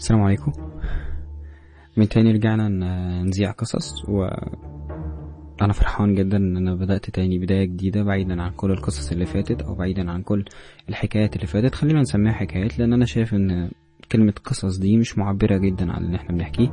السلام عليكم من تاني رجعنا ن- نذيع قصص و أنا فرحان جدا إن أنا بدأت تاني بداية جديدة بعيدا عن كل القصص اللي فاتت أو بعيدا عن كل الحكايات اللي فاتت خلينا نسميها حكايات لأن أنا شايف إن كلمة قصص دي مش معبرة جدا عن اللي احنا بنحكيه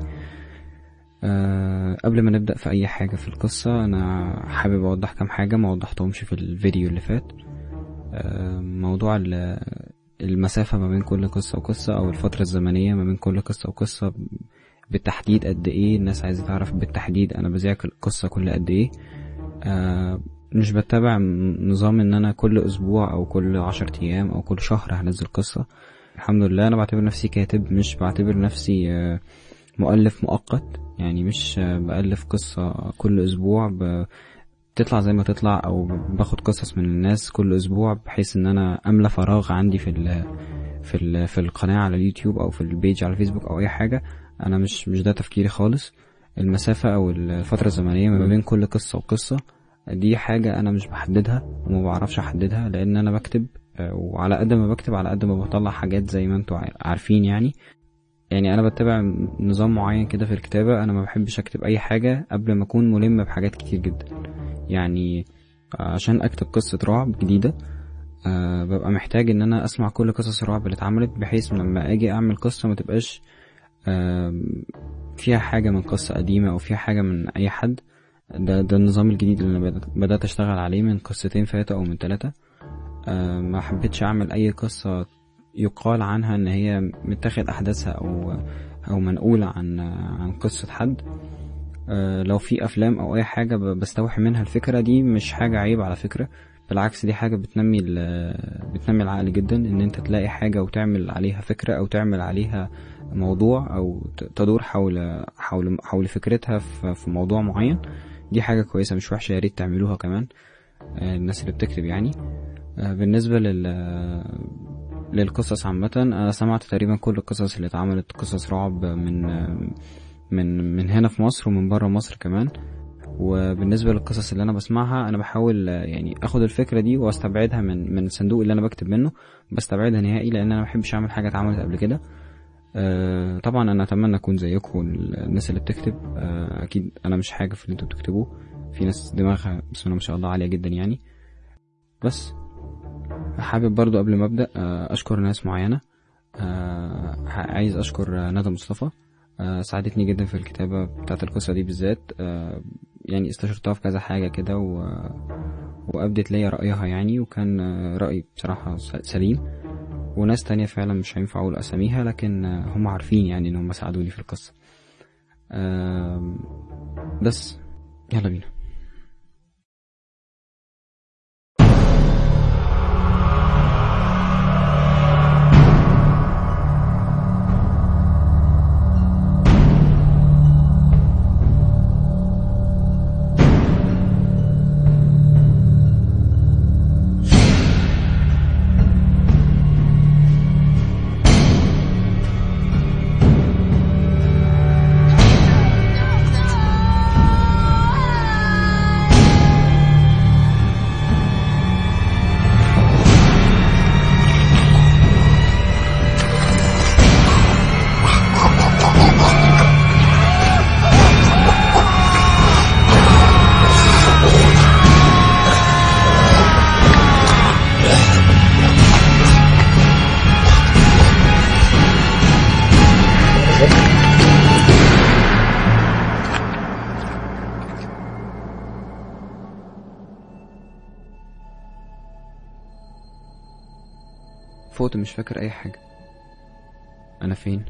أه قبل ما نبدأ في أي حاجة في القصة أنا حابب أوضح كام حاجة ما وضحتهمش في الفيديو اللي فات أه موضوع ال- المسافة ما بين كل قصة وقصة أو الفترة الزمنية ما بين كل قصة وقصة بالتحديد قد ايه الناس عايزة تعرف بالتحديد انا بذيع القصة كل قد ايه آه مش بتابع م- نظام ان انا كل اسبوع او كل عشر ايام او كل شهر هنزل قصة الحمد لله انا بعتبر نفسي كاتب مش بعتبر نفسي آه مؤلف مؤقت يعني مش آه بألف قصة كل اسبوع ب... تطلع زي ما تطلع او باخد قصص من الناس كل اسبوع بحيث ان انا املى فراغ عندي في ال في ال في القناة على اليوتيوب او في البيج على الفيسبوك او اي حاجة انا مش مش ده تفكيري خالص المسافة او الفترة الزمنية ما بين كل قصة وقصة دي حاجة انا مش بحددها وما بعرفش احددها لان انا بكتب آه، وعلى قد ما بكتب على قد ما بطلع حاجات زي ما انتوا عار- عارفين يعني يعني انا بتبع نظام معين كده في الكتابة انا ما بحبش اكتب اي حاجة قبل ما اكون ملم بحاجات كتير جدا يعني عشان اكتب قصة رعب جديدة أه ببقى محتاج ان انا اسمع كل قصص الرعب اللي اتعملت بحيث لما اجي اعمل قصة ما تبقاش آم، فيها حاجة من قصة قديمة أو فيها حاجة من أي حد ده ده النظام الجديد اللي أنا بدأت- بدأت أشتغل عليه من قصتين فاتوا أو من ثلاثة ما حبيتش أعمل أي قصة يقال عنها إن هي متاخد أحداثها أو أو منقولة عن عن قصة حد آه، لو في أفلام أو أي حاجة ب- بستوحي منها الفكرة دي مش حاجة عيب على فكرة بالعكس دي حاجة بتنمي ال- بتنمي العقل جدا إن أنت تلاقي حاجة وتعمل عليها فكرة أو تعمل عليها موضوع او ت- تدور حول حول حول فكرتها في في موضوع معين دي حاجه كويسه مش وحشه يا ريت تعملوها كمان آه، الناس اللي بتكتب يعني آه، بالنسبه لل للقصص عامة أنا سمعت تقريبا كل القصص اللي اتعملت قصص رعب من من من هنا في مصر ومن بره مصر كمان وبالنسبة للقصص اللي أنا بسمعها أنا بحاول آه، يعني أخد الفكرة دي وأستبعدها من من الصندوق اللي أنا بكتب منه بستبعدها نهائي لأن أنا محبش أعمل حاجة اتعملت قبل كده آه، طبعا انا اتمنى اكون زيكم الناس اللي بتكتب آه، اكيد انا مش حاجه في اللي انتوا بتكتبوه في ناس دماغها بسم الله ما شاء الله عاليه جدا يعني بس حابب برضو قبل ما ابدا آه، اشكر ناس معينه آه، عايز اشكر ندى مصطفى آه، ساعدتني جدا في الكتابه بتاعت القصه دي بالذات آه، يعني استشرتها في كذا حاجه كده و... وابدت ليا رايها يعني وكان آه، رايي بصراحه س- سليم وناس تانية فعلا مش هينفع اقول اساميها لكن آه، هم عارفين يعني ان هم ساعدوني في القصة آم، بس يلا بينا فوت مش فاكر اي حاجة انا فين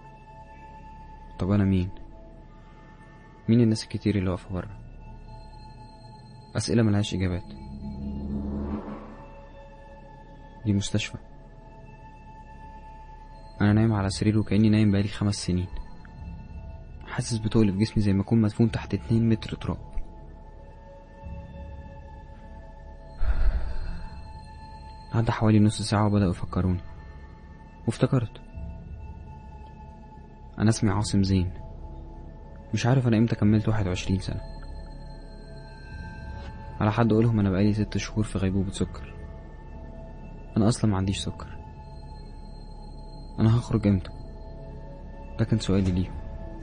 طب انا مين مين الناس الكتير اللي واقفة بره اسئلة ملهاش اجابات دي مستشفى انا نايم على سرير وكاني نايم بقالي خمس سنين حاسس بتقل في جسمي زي ما اكون مدفون تحت اتنين متر تراب عدى حوالي نص ساعة وبدأوا يفكروني وافتكرت أنا اسمي عاصم زين مش عارف أنا إمتى كملت واحد وعشرين سنة على حد قولهم أنا بقالي ست شهور في غيبوبة سكر أنا أصلا ما عنديش سكر أنا هخرج إمتى ده كان سؤالي ليه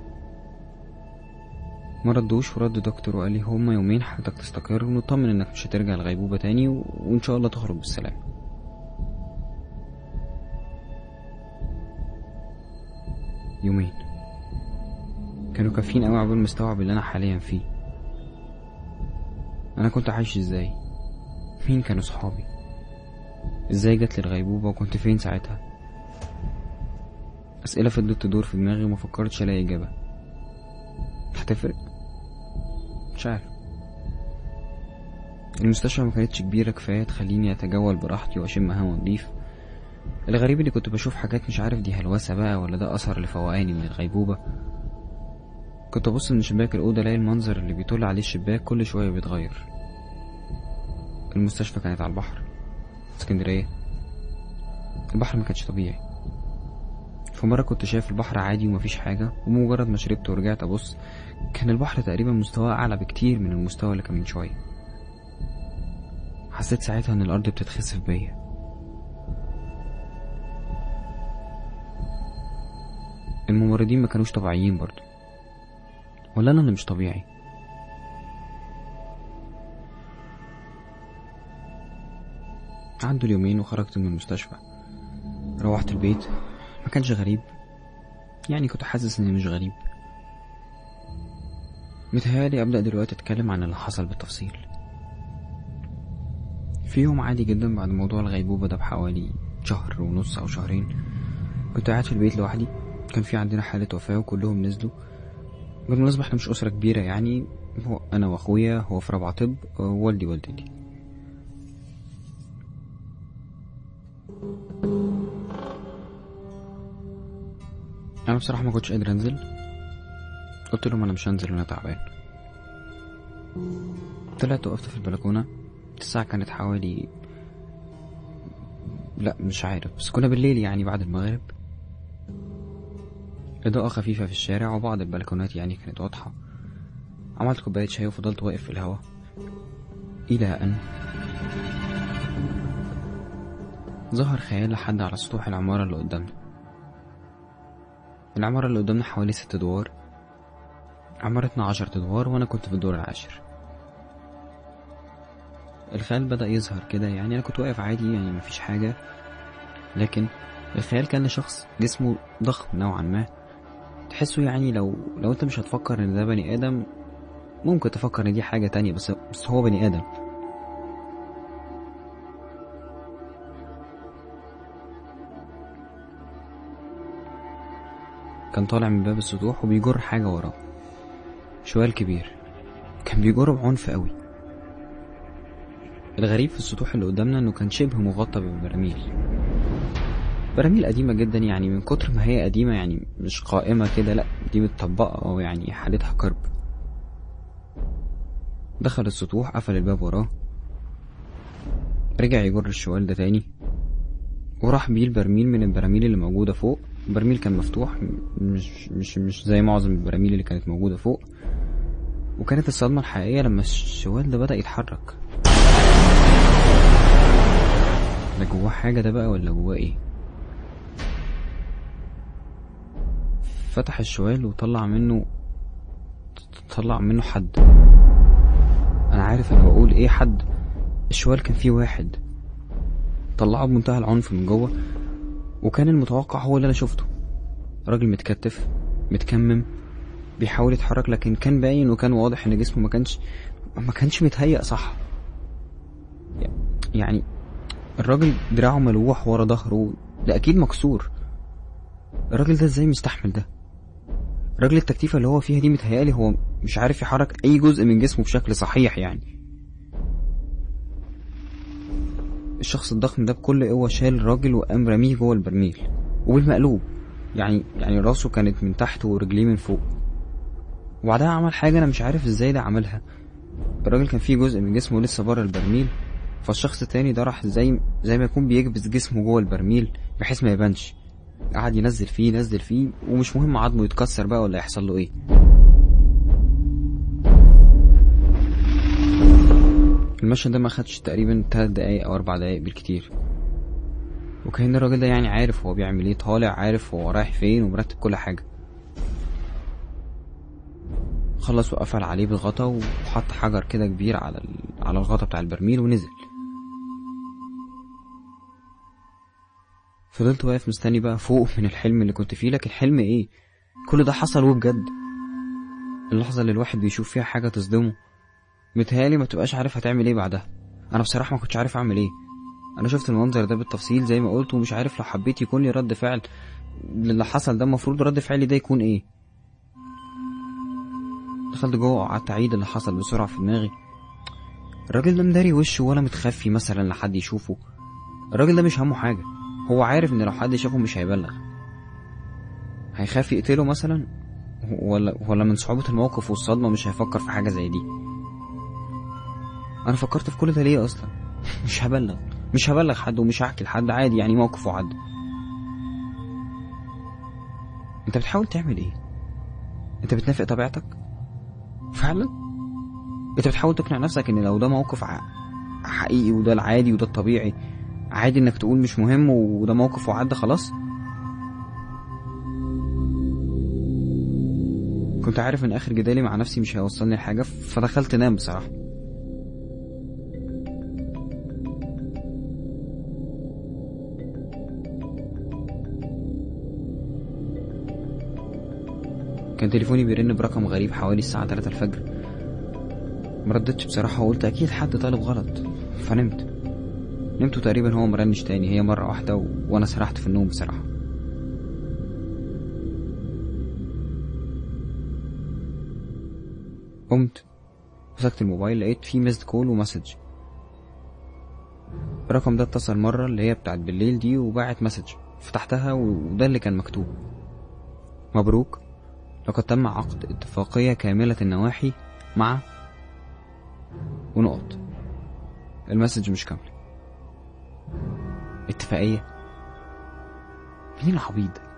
ما ردوش ورد دكتور وقال لي هما يومين حالتك تستقر ونطمن انك مش هترجع الغيبوبة تاني و... وان شاء الله تخرج بالسلامة يومين كانوا كافيين قوي عقبال ما استوعب اللي انا حاليا فيه انا كنت عايش ازاي مين كانوا صحابي ازاي جات لي الغيبوبة وكنت فين ساعتها اسئلة فضلت تدور في دماغي وما فكرتش الاقي اجابة هتفرق مش عارف المستشفى ما كانتش كبيرة كفاية تخليني اتجول براحتي واشم هوا نضيف الغريب اني كنت بشوف حاجات مش عارف دي هلوسة بقى ولا ده اثر لفوقاني من الغيبوبة كنت ابص من شباك الاوضة الاقي المنظر اللي بيطل عليه الشباك كل شوية بيتغير المستشفى كانت على البحر اسكندرية البحر ما كانش طبيعي في مرة كنت شايف البحر عادي ومفيش حاجة ومجرد ما شربت ورجعت أبص كان البحر تقريبا مستواه أعلى بكتير من المستوى اللي كان من شوية حسيت ساعتها إن الأرض بتتخسف بيا الممرضين ما كانوش طبيعيين برضو ولا أنا اللي مش طبيعي عدوا اليومين وخرجت من المستشفى روحت البيت ما كانش غريب يعني كنت حاسس اني مش غريب متهيألي أبدأ دلوقتي أتكلم عن اللي حصل بالتفصيل في يوم عادي جدا بعد موضوع الغيبوبة ده بحوالي شهر ونص أو شهرين كنت قاعد في البيت لوحدي كان في عندنا حالة وفاة وكلهم نزلوا بالمناسبة احنا مش أسرة كبيرة يعني هو أنا وأخويا هو في رابعة طب ووالدي والدتي انا بصراحه ما كنتش قادر انزل قلت لهم انا مش هنزل وانا تعبان طلعت وقفت في البلكونه الساعه كانت حوالي لا مش عارف بس كنا بالليل يعني بعد المغرب إضاءة خفيفة في الشارع وبعض البلكونات يعني كانت واضحة عملت كوباية شاي وفضلت واقف في الهوا إلى أن ظهر خيال لحد على سطوح العمارة اللي قدامنا العمارة اللي قدامنا حوالي ست أدوار عمارتنا عشر أدوار وأنا كنت في الدور العاشر الخيال بدأ يظهر كده يعني أنا كنت واقف عادي يعني مفيش حاجة لكن الخيال كان لشخص جسمه ضخم نوعا ما تحسه يعني لو لو انت مش هتفكر ان ده بني ادم ممكن تفكر ان دي حاجة تانية بس بس هو بني ادم كان طالع من باب السطوح وبيجر حاجة وراه شوال كبير كان بيجره بعنف قوي الغريب في السطوح اللي قدامنا انه كان شبه مغطى ببراميل براميل قديمة جدا يعني من كتر ما هي قديمة يعني مش قائمة كده لأ دي متطبقة أو يعني حالتها كرب دخل السطوح قفل الباب وراه رجع يجر الشوال ده تاني وراح بيه البرميل من البراميل اللي موجودة فوق البرميل كان مفتوح مش مش مش زي معظم البراميل اللي كانت موجودة فوق وكانت الصدمة الحقيقية لما الشوال ده بدأ يتحرك ده جواه حاجة ده بقى ولا جواه ايه فتح الشوال وطلع منه طلع منه حد انا عارف انا بقول ايه حد الشوال كان فيه واحد طلعه بمنتهى العنف من جوه وكان المتوقع هو اللي انا شفته راجل متكتف متكمم بيحاول يتحرك لكن كان باين وكان واضح ان جسمه ما كانش ما كانش متهيأ صح يعني الراجل دراعه ملوح ورا ظهره ده اكيد مكسور الراجل ده ازاي مستحمل ده راجل التكتيفة اللي هو فيها دي متهيألي هو مش عارف يحرك أي جزء من جسمه بشكل صحيح يعني الشخص الضخم ده بكل قوة شال الراجل وقام رميه جوه البرميل وبالمقلوب يعني يعني راسه كانت من تحت ورجليه من فوق وبعدها عمل حاجة أنا مش عارف ازاي ده عملها الراجل كان فيه جزء من جسمه لسه بره البرميل فالشخص التاني ده راح زي زي ما يكون بيكبس جسمه جوه البرميل بحيث ما يبانش قعد ينزل فيه ينزل فيه ومش مهم عظمه يتكسر بقى ولا يحصل له ايه المشهد ده ما خدش تقريبا تلات دقايق او اربع دقايق بالكتير وكان الراجل ده يعني عارف هو بيعمل ايه طالع عارف هو رايح فين ومرتب كل حاجه خلص وقفل عليه بالغطا وحط حجر كده كبير على ال... على الغطا بتاع البرميل ونزل فضلت واقف مستني بقى فوق من الحلم اللي كنت فيه لكن حلم ايه كل ده حصل وبجد اللحظة اللي الواحد بيشوف فيها حاجة تصدمه متهيألي ما تبقاش عارف هتعمل ايه بعدها انا بصراحة ما كنتش عارف اعمل ايه انا شفت المنظر ده بالتفصيل زي ما قلت ومش عارف لو حبيت يكون لي رد فعل للي حصل ده المفروض رد فعلي ده يكون ايه دخلت جوه وقعدت اعيد اللي حصل بسرعة في دماغي الراجل ده مداري وشه ولا متخفي مثلا لحد يشوفه الراجل ده مش همه حاجة هو عارف ان لو حد شافه مش هيبلغ هيخاف يقتله مثلا ولا ولا من صعوبة الموقف والصدمة مش هيفكر في حاجة زي دي انا فكرت في كل ده ليه اصلا مش هبلغ مش هبلغ حد ومش هحكي لحد عادي يعني موقف وعدى انت بتحاول تعمل ايه انت بتنافق طبيعتك فعلا انت بتحاول تقنع نفسك ان لو ده موقف ع- حقيقي وده العادي وده الطبيعي عادي انك تقول مش مهم وده موقف وعدى خلاص كنت عارف ان اخر جدالي مع نفسي مش هيوصلني لحاجه فدخلت انام بصراحه كان تليفوني بيرن برقم غريب حوالي الساعة 3 الفجر مردتش بصراحة وقلت أكيد حد طالب غلط فنمت نمت وتقريبا هو مرنش تاني هي مرة واحدة و... وأنا سرحت في النوم بصراحة قمت مسكت الموبايل لقيت فيه ميسد كول ومسج الرقم ده اتصل مرة اللي هي بتاعت بالليل دي وبعت مسج فتحتها وده اللي كان مكتوب مبروك لقد تم عقد اتفاقية كاملة النواحي مع ونقط المسج مش كاملة اتفاقية مين العبيط ده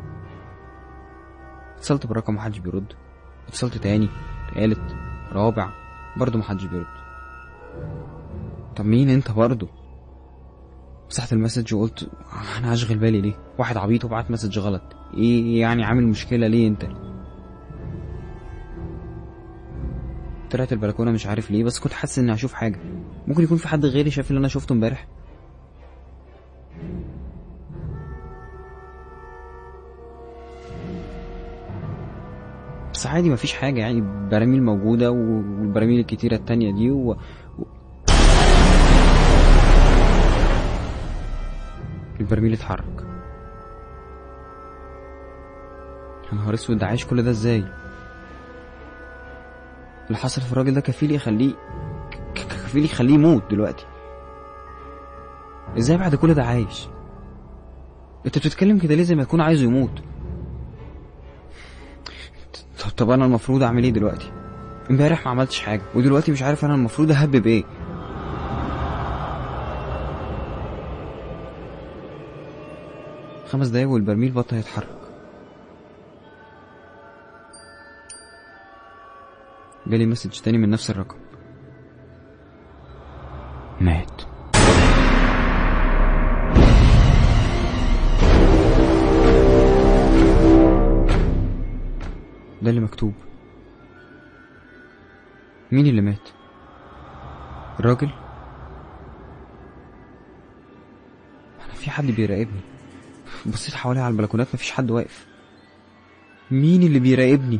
اتصلت برقم محدش بيرد اتصلت تاني تالت رابع برضه محدش بيرد طب مين انت برضه مسحت المسج وقلت انا هشغل بالي ليه واحد عبيط وبعت مسج غلط ايه يعني عامل مشكلة ليه انت طلعت البلكونة مش عارف ليه بس كنت حاسس اني هشوف حاجة ممكن يكون في حد غيري شاف اللي انا شفته امبارح بس عادي مفيش حاجة يعني براميل موجودة والبراميل الكتيرة التانية دي و... و... البرميل اتحرك يا نهار اسود ده عايش كل ده ازاي اللي حصل في الراجل ده كفيل يخليه ك- ك- كفيل يخليه يموت دلوقتي ازاي بعد كل ده عايش انت بتتكلم كده ليه زي ما يكون عايزه يموت طب, طب انا المفروض اعمل ايه دلوقتي امبارح ما عملتش حاجه ودلوقتي مش عارف انا المفروض اهبب ايه خمس دقايق والبرميل بطل يتحرك جالي مسج تاني من نفس الرقم مات ده اللي مكتوب مين اللي مات الراجل انا في حد بيراقبني بصيت حوالي على البلكونات مفيش حد واقف مين اللي بيراقبني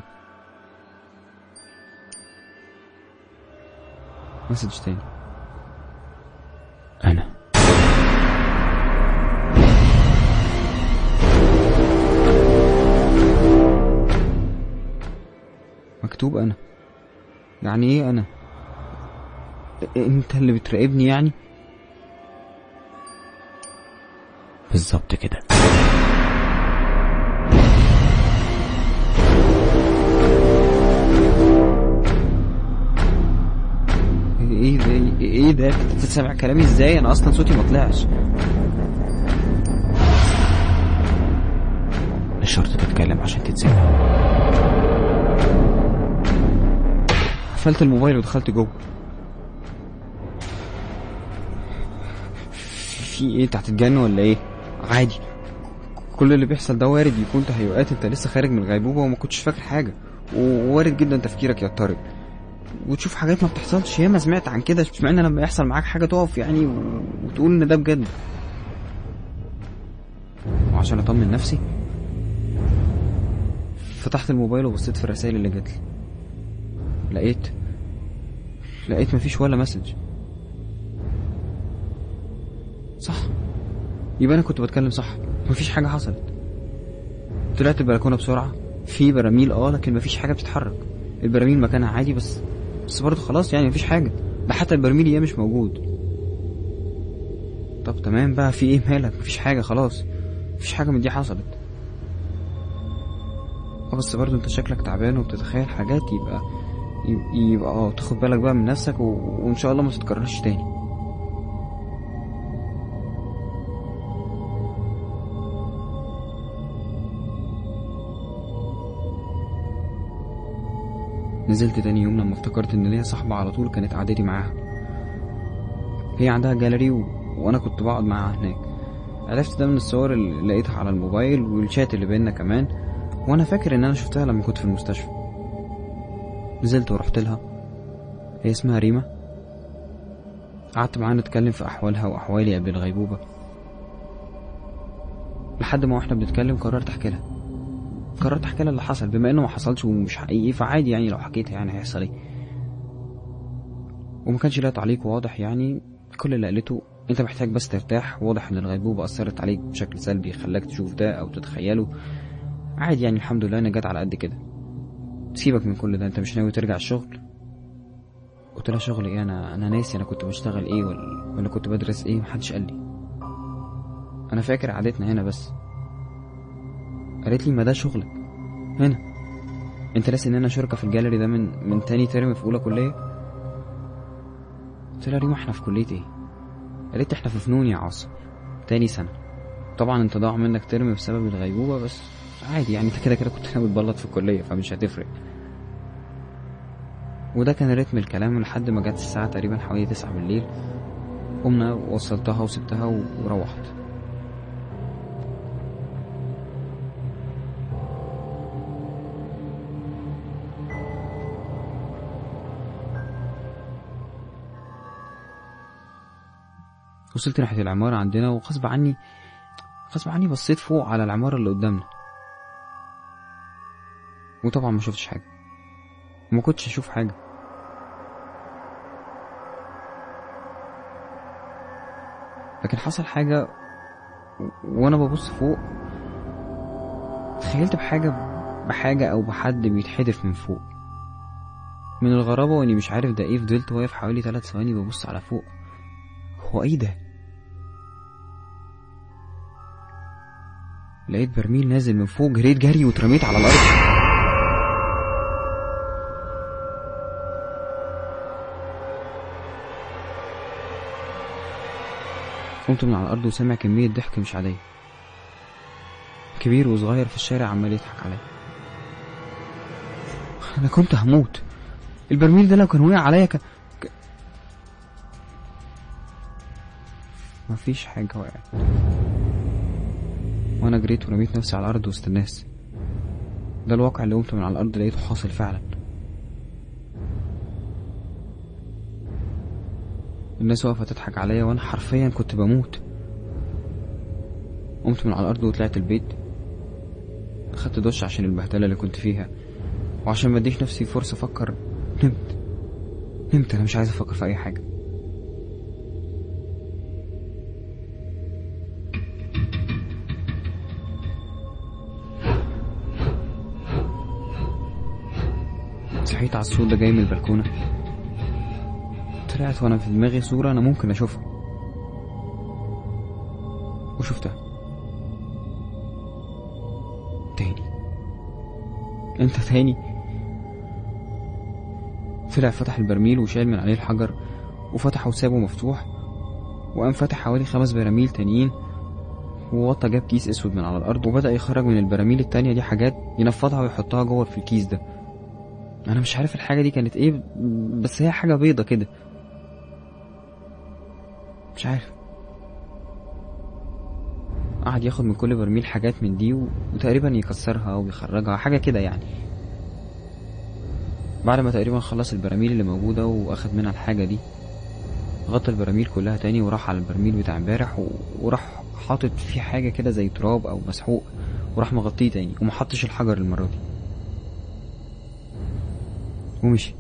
مسج تاني انا مكتوب انا يعني ايه انا إ- انت اللي بتراقبني يعني بالظبط كده ايه ده ايه ده انت سامع كلامي ازاي انا اصلا صوتي ما طلعش مش شرط تتكلم عشان تتسمع قفلت الموبايل ودخلت جوه في ايه انت هتتجنن ولا ايه عادي كل اللي بيحصل ده وارد يكون تهيؤات انت لسه خارج من الغيبوبه وما كنتش فاكر حاجه ووارد جدا تفكيرك يضطرب وتشوف حاجات ما بتحصلش ياما سمعت عن كده اشمعنى لما يحصل معاك حاجه تقف يعني و- وتقول ان ده بجد وعشان اطمن نفسي فتحت الموبايل وبصيت في الرسائل اللي جاتلي لقيت لقيت مفيش ولا مسج صح يبقى انا كنت بتكلم صح مفيش حاجه حصلت طلعت البلكونه بسرعه في براميل اه لكن مفيش حاجه بتتحرك البراميل مكانها عادي بس بس برضه خلاص يعني مفيش حاجه ده حتى البرميل ايه مش موجود طب تمام بقى في ايه مالك مفيش حاجه خلاص مفيش حاجه من دي حصلت اه بس برضه انت شكلك تعبان وبتتخيل حاجات يبقى يبقى, يبقى اه تاخد بالك بقى من نفسك و... وان شاء الله ما تتكررش تاني نزلت تاني يوم لما افتكرت ان ليا صاحبة على طول كانت قعدتي معاها هي عندها جاليري و... وانا كنت بقعد معاها هناك عرفت ده من الصور اللي لقيتها على الموبايل والشات اللي بينا كمان وانا فاكر ان انا شفتها لما كنت في المستشفى نزلت ورحت لها هي اسمها ريما قعدت معاها نتكلم في احوالها واحوالي قبل الغيبوبة لحد ما واحنا بنتكلم قررت احكي لها قررت احكي لها اللي حصل بما انه ما حصلش ومش حقيقي فعادي يعني لو حكيتها يعني هيحصل ايه وما كانش لها تعليق واضح يعني كل اللي قالته انت محتاج بس ترتاح واضح ان الغيبوبة اثرت عليك بشكل سلبي خلاك تشوف ده او تتخيله عادي يعني الحمد لله انا جت على قد كده سيبك من كل ده انت مش ناوي ترجع الشغل قلت لها شغل ايه انا انا ناسي انا كنت بشتغل ايه ولا, ولا كنت بدرس ايه محدش قال لي انا فاكر قعدتنا هنا بس قالت لي ما ده شغلك هنا انت ناسي ان انا شركة في الجاليري ده من من تاني ترم في اولى كلية قلت لها ريما احنا في كلية ايه قالت لي احنا في فنون يا عاصم تاني سنة طبعا انت ضاع منك ترم بسبب الغيبوبة بس عادي يعني انت كده كده كنت ناوي تبلط في الكلية فمش هتفرق وده كان رتم الكلام لحد ما جت الساعة تقريبا حوالي تسعة بالليل قمنا وصلتها وسبتها وروحت وصلت ناحية العمارة عندنا وغصب عني غصب عني بصيت فوق على العمارة اللي قدامنا وطبعا ما شفتش حاجة وما كنتش اشوف حاجة لكن حصل حاجة و- وانا ببص فوق تخيلت بحاجة بحاجة او بحد بيتحدف من فوق من الغرابة واني مش عارف ده ايه فضلت واقف حوالي ثلاث ثواني ببص على فوق هو ايه ده لقيت برميل نازل من فوق جريت جري واترميت على الارض قمت من على الارض وسامع كمية ضحك مش عادية كبير وصغير في الشارع عمال يضحك عليا انا كنت هموت البرميل ده لو كان وقع عليا كان ك... مفيش حاجة وقعت وانا جريت ورميت نفسي على الارض وسط الناس ده الواقع اللي قمت من على الارض لقيته حاصل فعلا الناس واقفة تضحك عليا وانا حرفيا كنت بموت قمت من على الارض وطلعت البيت خدت دش عشان البهدلة اللي كنت فيها وعشان ما اديش نفسي فرصة افكر نمت نمت انا مش عايز افكر في اي حاجة صحيت على الصوت ده جاي من البلكونة طلعت وانا في دماغي صورة انا ممكن اشوفها وشفتها تاني انت تاني طلع فتح البرميل وشال من عليه الحجر وفتحه وسابه مفتوح وقام فتح حوالي خمس براميل تانيين ووطى جاب كيس اسود من على الارض وبدأ يخرج من البراميل التانية دي حاجات ينفضها ويحطها جوه في الكيس ده انا مش عارف الحاجة دي كانت ايه بس هي حاجة بيضة كده مش عارف قعد ياخد من كل برميل حاجات من دي و... وتقريبا يكسرها او يخرجها حاجة كده يعني بعد ما تقريبا خلص البراميل اللي موجودة واخد منها الحاجة دي غطى البراميل كلها تاني وراح على البرميل بتاع امبارح و... وراح حاطط فيه حاجة كده زي تراب او مسحوق وراح مغطيه تاني وما حطش الحجر المرة دي ومشي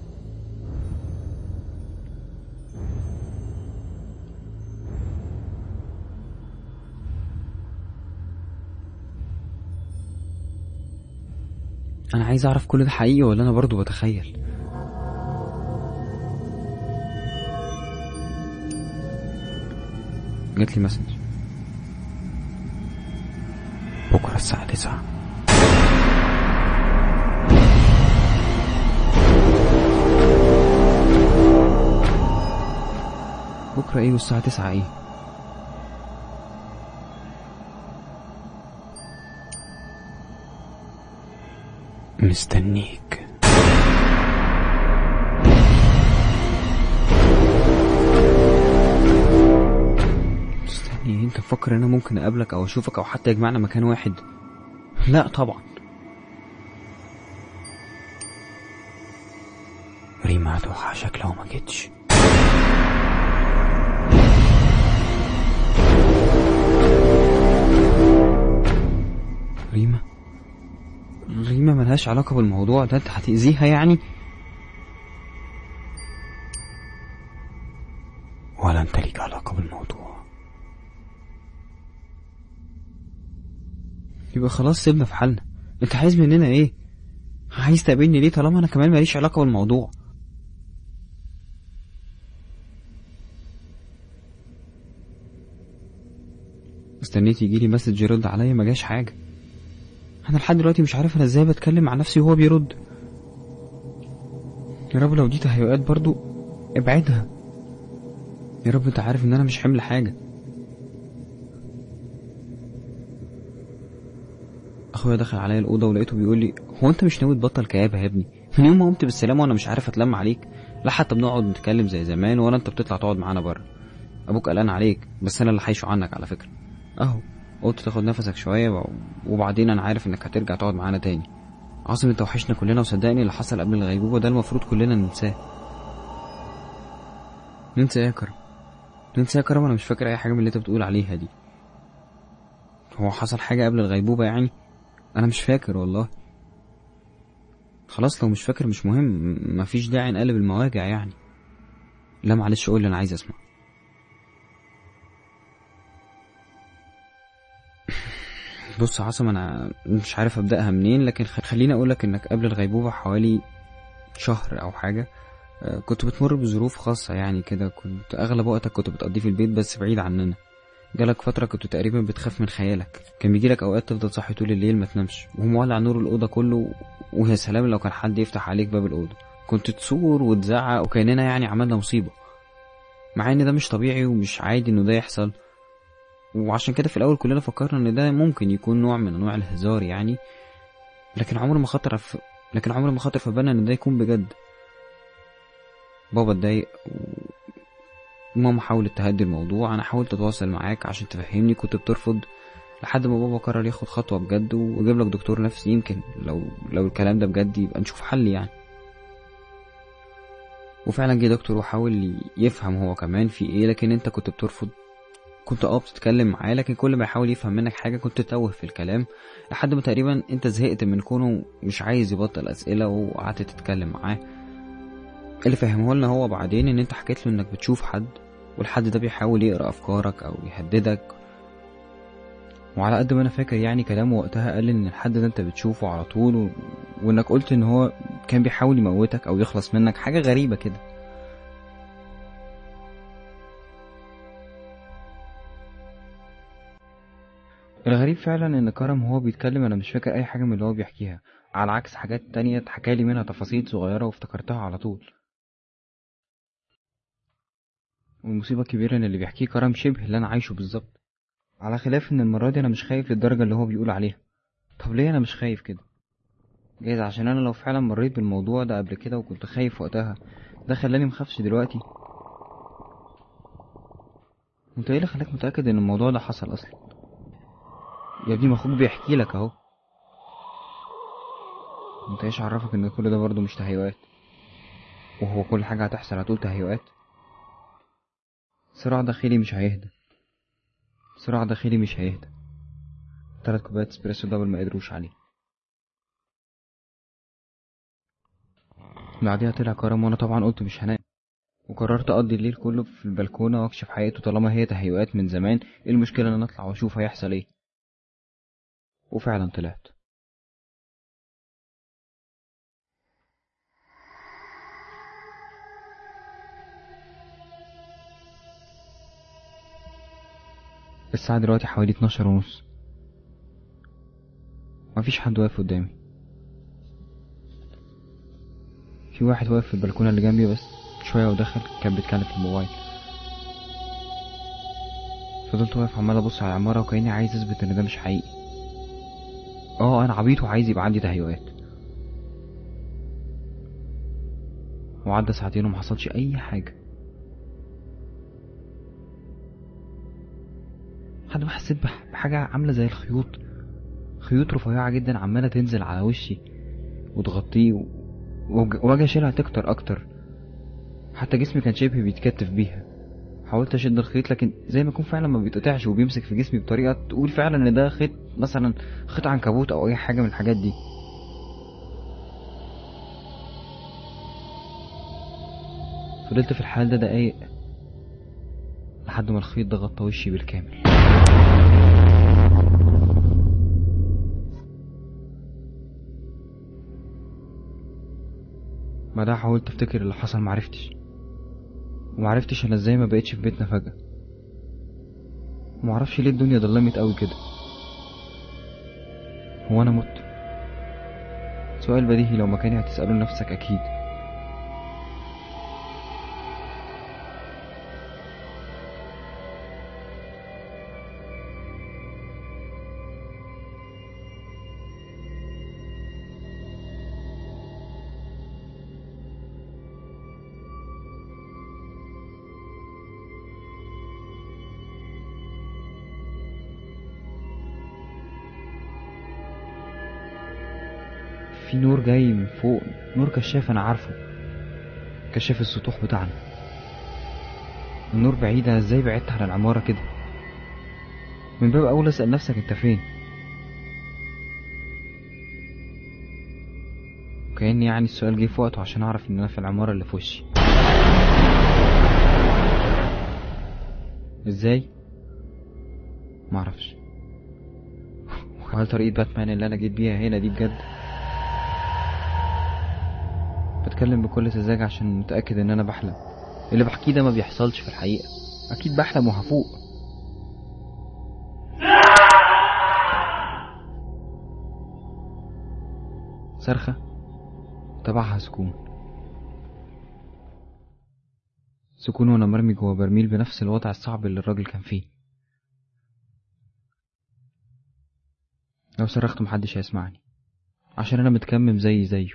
انا عايز اعرف كل ده حقيقي ولا انا برضو بتخيل جات لي مسج بكرة الساعة تسعة بكرة ايه والساعة تسعة ايه مستنيك مستني انت مفكر ان انا ممكن اقابلك او اشوفك او حتى يجمعنا مكان واحد لا طبعا ريما هتوحشك لو ما جيتش ريما ريما ملهاش علاقة بالموضوع ده انت هتأذيها يعني ولا انت ليك علاقة بالموضوع يبقى خلاص سيبنا في حالنا انت عايز مننا ايه عايز تقابلني ليه طالما انا كمان ماليش علاقة بالموضوع استنيت يجيلي مسج يرد عليا ما جاش حاجة انا لحد دلوقتي مش عارف انا ازاي بتكلم مع نفسي وهو بيرد يا رب لو دي تهيؤات برضو ابعدها يا رب انت عارف ان انا مش حمل حاجة اخويا دخل عليا الاوضه ولقيته بيقول لي هو انت مش ناوي تبطل كآبة يا ابني من يوم ما قمت بالسلامه وانا مش عارف اتلم عليك لا حتى بنقعد نتكلم زي زمان ولا انت بتطلع تقعد معانا بره ابوك قلقان عليك بس انا اللي حايشه عنك على فكره اهو قلت تاخد نفسك شويه وبعدين انا عارف انك هترجع تقعد معانا تاني عاصم انت وحشنا كلنا وصدقني اللي حصل قبل الغيبوبه ده المفروض كلنا ننساه ننسى ايه يا كرم ننسى يا كرم انا مش فاكر اي حاجه من اللي انت بتقول عليها دي هو حصل حاجه قبل الغيبوبه يعني انا مش فاكر والله خلاص لو مش فاكر مش مهم مفيش داعي نقلب المواجع يعني لا معلش قول لي انا عايز اسمع بص يا عاصم انا مش عارف ابداها منين لكن خليني اقولك انك قبل الغيبوبه حوالي شهر او حاجه كنت بتمر بظروف خاصة يعني كده كنت أغلب وقتك كنت بتقضيه في البيت بس بعيد عننا جالك فترة كنت تقريبا بتخاف من خيالك كان بيجيلك أوقات تفضل صاحي طول الليل ما تنامش وهو مولع نور الأوضة كله ويا سلام لو كان حد يفتح عليك باب الأوضة كنت تصور وتزعق وكأننا يعني عملنا مصيبة مع إن ده مش طبيعي ومش عادي إنه ده يحصل وعشان كده في الأول كلنا فكرنا إن ده ممكن يكون نوع من أنواع الهزار يعني لكن عمر ما خطر في لكن عمر ما خطر في بالنا إن ده يكون بجد بابا اتضايق وماما حاولت تهدي الموضوع انا حاولت اتواصل معاك عشان تفهمني كنت بترفض لحد ما بابا قرر ياخد خطوه بجد ويجيب لك دكتور نفسي يمكن لو لو الكلام ده بجد يبقى نشوف حل يعني وفعلا جه دكتور وحاول يفهم هو كمان في ايه لكن انت كنت بترفض كنت اه بتتكلم معاه لكن كل ما يحاول يفهم منك حاجه كنت تتوه في الكلام لحد ما تقريبا انت زهقت من كونه مش عايز يبطل اسئله وقعدت تتكلم معاه اللي فهمه لنا هو بعدين ان انت حكيت له انك بتشوف حد والحد ده بيحاول يقرا افكارك او يهددك وعلى قد ما انا فاكر يعني كلامه وقتها قال ان الحد ده انت بتشوفه على طول و... وانك قلت ان هو كان بيحاول يموتك او يخلص منك حاجه غريبه كده الغريب فعلا ان كرم وهو بيتكلم انا مش فاكر اي حاجه من اللي هو بيحكيها على عكس حاجات تانية اتحكالي منها تفاصيل صغيره وافتكرتها على طول والمصيبة الكبيرة ان اللي بيحكيه كرم شبه اللي انا عايشه بالظبط على خلاف ان المرة دي انا مش خايف للدرجة اللي هو بيقول عليها طب ليه انا مش خايف كده جايز عشان انا لو فعلا مريت بالموضوع ده قبل كده وكنت خايف وقتها ده خلاني مخافش دلوقتي انت ايه اللي خلاك متأكد ان الموضوع ده حصل اصلا يا ابني ما اخوك بيحكي لك اهو انت ايش عرفك ان كل ده برضه مش تهيؤات وهو كل حاجة هتحصل هتقول تهيؤات صراع داخلي مش هيهدى صراع داخلي مش هيهدى تلات كوبايات اسبريسو دبل ما قدروش عليه بعديها طلع كرم وانا طبعا قلت مش هنام وقررت اقضي الليل كله في البلكونه واكشف حقيقته طالما هي تهيؤات من زمان ايه المشكله ان انا اطلع واشوف هيحصل ايه وفعلا طلعت الساعة دلوقتي حوالي اتناشر ونص مفيش حد واقف قدامي في واحد واقف في البلكونة اللي جنبي بس شوية ودخل كان بيتكلم في الموبايل فضلت واقف عمال ابص على العمارة وكأني عايز اثبت ان ده مش حقيقي اه انا عبيط وعايز يبقى عندي تهيؤات وعدى ساعتين ومحصلش اي حاجة لحد ما حسيت بح- بحاجة عاملة زي الخيوط خيوط رفيعة جدا عمالة تنزل على وشي وتغطيه و- وج- واجي اشيلها تكتر اكتر حتى جسمي كان شبه بيتكتف بيها حاولت اشد الخيط لكن زي ما يكون فعلا ما بيتقطعش وبيمسك في جسمي بطريقة تقول فعلا ان ده خيط مثلا خيط عنكبوت او اي حاجة من الحاجات دي فضلت في الحال ده دقايق لحد ما الخيط ده غطى وشي بالكامل بعدها حاولت افتكر اللي حصل معرفتش ومعرفتش انا ازاي ما بقتش في بيتنا فجأة ومعرفش ليه الدنيا ضلمت قوي كده هو انا مت سؤال بديهي لو مكاني هتسأله نفسك اكيد في نور جاي من فوق نور كشاف انا عارفه كشاف السطوح بتاعنا النور بعيد انا ازاي بعدت عن العمارة كده من باب اول اسأل نفسك انت فين وكأن يعني السؤال جه في وقته عشان اعرف ان انا في العمارة اللي في وشي ازاي معرفش وهل طريقة باتمان اللي انا جيت بيها هنا دي بجد بتكلم بكل سذاجة عشان متأكد ان انا بحلم اللي بحكيه ده ما بيحصلش في الحقيقة اكيد بحلم وهفوق صرخة تبعها سكون سكون وانا مرمي جوا برميل بنفس الوضع الصعب اللي الراجل كان فيه لو صرخت محدش هيسمعني عشان انا متكمم زي زيه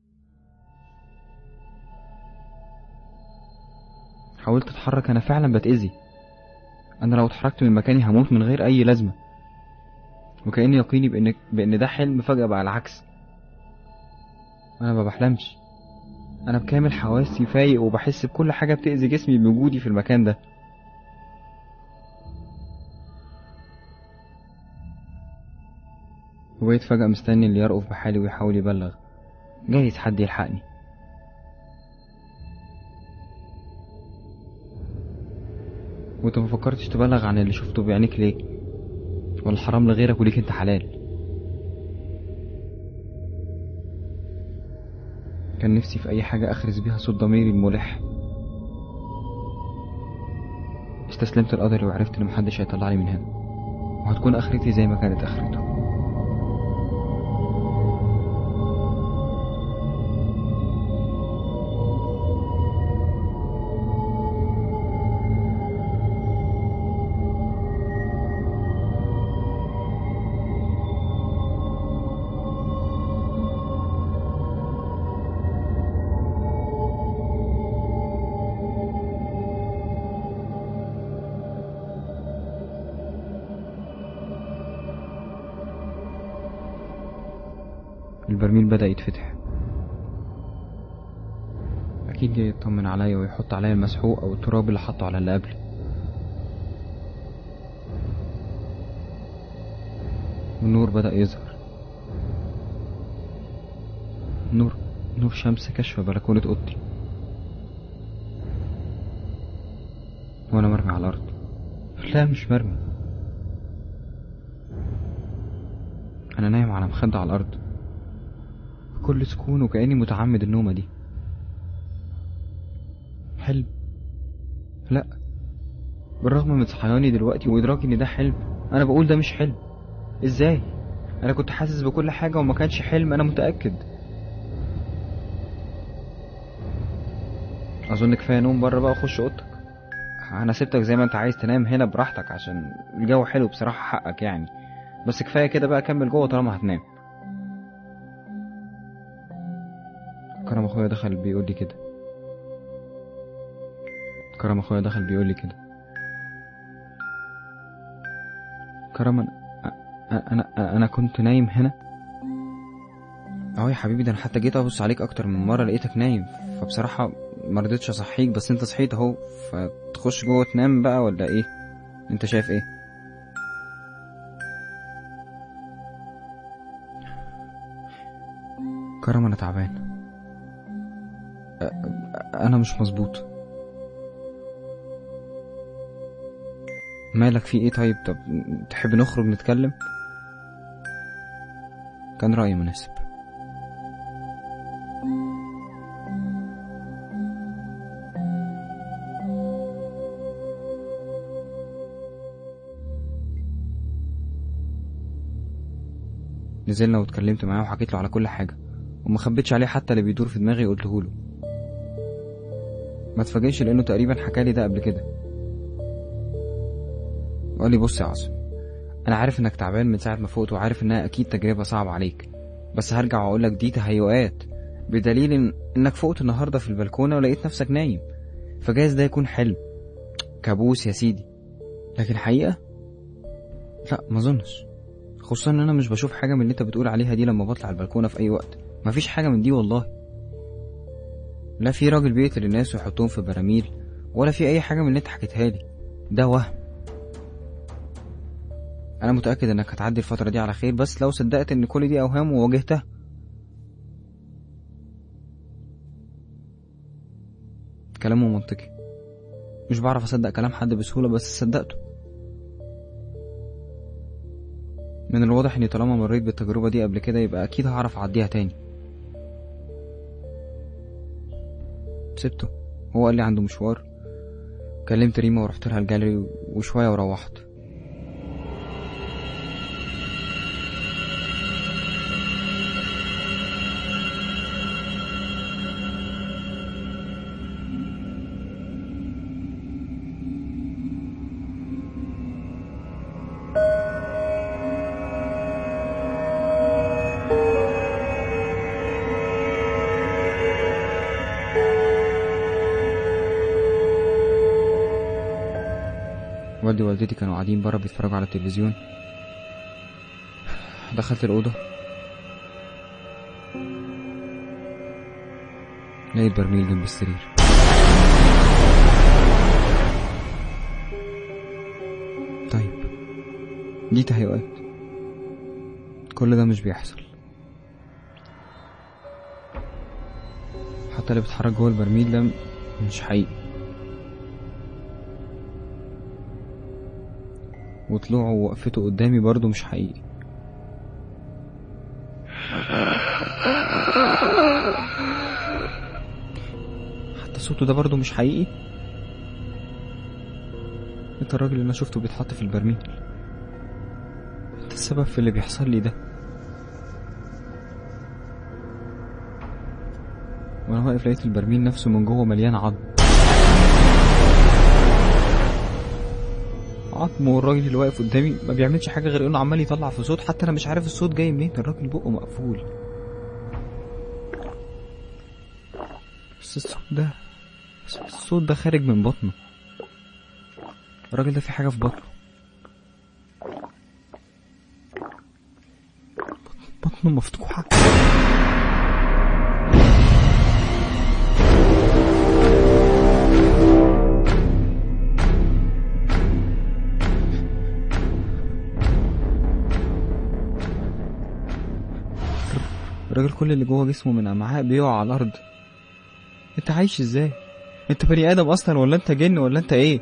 حاولت اتحرك انا فعلا بتأذي انا لو اتحركت من مكاني هموت من غير اي لازمة وكأن يقيني بان بان ده حلم فجأة بقى العكس انا ما بحلمش انا بكامل حواسي فايق وبحس بكل حاجة بتأذي جسمي بوجودي في المكان ده وبقيت فجأة مستني اللي يرقف بحالي ويحاول يبلغ جايز حد يلحقني وانت ما فكرتش تبلغ عن اللي شفته بعينيك ليه ولا حرام لغيرك وليك انت حلال كان نفسي في اي حاجة اخرس بيها صوت ضميري الملح استسلمت لقدري وعرفت ان محدش هيطلعني من هنا وهتكون اخرتي زي ما كانت اخرته البرميل بدأ يتفتح اكيد جاي يطمن عليا ويحط عليا المسحوق او التراب اللي حطه على اللي قبلي والنور بدأ يظهر نور نور شمس كشف بلكونة اوضتي وانا مرمي على الارض لا مش مرمي انا نايم على مخدة على الارض بكل سكون وكأني متعمد النومة دي حلم لا بالرغم من صحياني دلوقتي وادراكي ان ده حلم انا بقول ده مش حلم ازاي انا كنت حاسس بكل حاجة وما كانش حلم انا متأكد اظن كفاية نوم بره بقى وخش اوضتك انا سبتك زي ما انت عايز تنام هنا براحتك عشان الجو حلو بصراحة حقك يعني بس كفاية كده بقى كمل جوه طالما هتنام كرم اخويا دخل بيقول لي كده كرم اخويا دخل بيقول لي كده كرم انا انا انا كنت نايم هنا اه يا حبيبي ده انا حتى جيت ابص عليك اكتر من مره لقيتك نايم فبصراحه ما رضيتش اصحيك بس انت صحيت اهو فتخش جوه تنام بقى ولا ايه انت شايف ايه كرم انا تعبان انا مش مظبوط مالك في ايه طيب طب تحب نخرج نتكلم كان رأيي مناسب نزلنا واتكلمت معاه وحكيت له على كل حاجة وما خبيتش عليه حتى اللي بيدور في دماغي قلته له ما اتفاجئش لانه تقريبا حكالي ده قبل كده وقال لي بص يا عاصم انا عارف انك تعبان من ساعه ما فقت وعارف انها اكيد تجربه صعبه عليك بس هرجع واقول لك دي تهيؤات بدليل إن انك فقت النهارده في البلكونه ولقيت نفسك نايم فجايز ده يكون حلم كابوس يا سيدي لكن الحقيقه لا ما اظنش خصوصا ان انا مش بشوف حاجه من اللي انت بتقول عليها دي لما بطلع البلكونه في اي وقت مفيش حاجه من دي والله لا في راجل بيقتل الناس ويحطهم في براميل ولا في اي حاجه من اللي انت حكيتها لي ده وهم انا متاكد انك هتعدي الفتره دي على خير بس لو صدقت ان كل دي اوهام وواجهتها كلامه منطقي مش بعرف اصدق كلام حد بسهوله بس صدقته من الواضح اني طالما مريت بالتجربه دي قبل كده يبقى اكيد هعرف اعديها تاني سبته هو قال لي عنده مشوار كلمت ريما ورحت لها الجاليري وشويه وروحت والدي ووالدتي كانوا قاعدين بره بيتفرجوا على التلفزيون دخلت الأوضة لقيت برميل جنب السرير طيب دي تهيؤات كل ده مش بيحصل حتى اللي بيتحرك جوه البرميل ده مش حقيقي وطلوعه ووقفته قدامي برضه مش حقيقي حتى صوته ده برضه مش حقيقي انت الراجل اللي انا شفته بيتحط في البرميل انت السبب في اللي بيحصل لي ده وانا واقف لقيت البرميل نفسه من جوه مليان عظم عظم والراجل اللي واقف قدامي ما بيعملش حاجه غير انه عمال يطلع في صوت حتى انا مش عارف الصوت جاي منين الراجل بقه مقفول بس الصوت ده بس الصوت ده خارج من بطنه الراجل ده في حاجه في بطنه بطنه مفتوحه الراجل كل اللي جوه جسمه من امعاء بيقع على الارض انت عايش ازاي انت بني ادم اصلا ولا انت جن ولا انت ايه